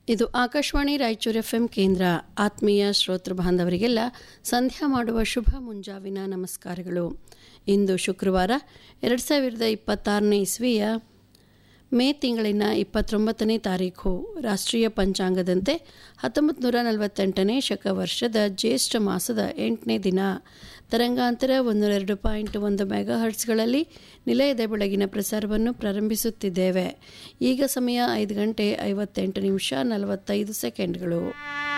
ಇದು Akashvani Raichur F M ಕೇಂದ್ರ ಆತ್ಮೀಯ ಶ್ರೋತೃ ಬಾಂಧವರಿಗೆಲ್ಲ ಸಂಧ್ಯಾ ಮಾಡುವ ಶುಭ ಮುಂಜಾವಿನ ನಮಸ್ಕಾರಗಳು ಇಂದು ಶುಕ್ರವಾರ ಎರಡು ಸಾವಿರದ ಇಪ್ಪತ್ತಾರನೇ ಇಸ್ವಿಯ ಮೇ ತಿಂಗಳಿನ ಇಪ್ಪತ್ತೊಂಬತ್ತನೇ ತಾರೀಖು ರಾಷ್ಟ್ರೀಯ ಪಂಚಾಂಗದಂತೆ ಹತ್ತೊಂಬತ್ತು ನೂರ ನಲವತ್ತೆಂಟನೇ ಶಕ ವರ್ಷದ ಜ್ಯೇಷ್ಠ ಮಾಸದ ಎಂಟನೇ ದಿನ ತರಂಗಾಂತರ ಒಂದು ಎರಡು ಪಾಯಿಂಟ್ ಒಂದು ಮೆಗಾ ಹರ್ಟ್ಸ್ಗಳಲ್ಲಿ ನಿಲಯದ ಬೆಳಗಿನ ಪ್ರಸಾರವನ್ನು ಪ್ರಾರಂಭಿಸುತ್ತಿದ್ದೇವೆ ಈಗ ಸಮಯ ಐದು ಗಂಟೆ ಐವತ್ತೆಂಟು ನಿಮಿಷ ನಲವತ್ತೈದು ಸೆಕೆಂಡ್ಗಳು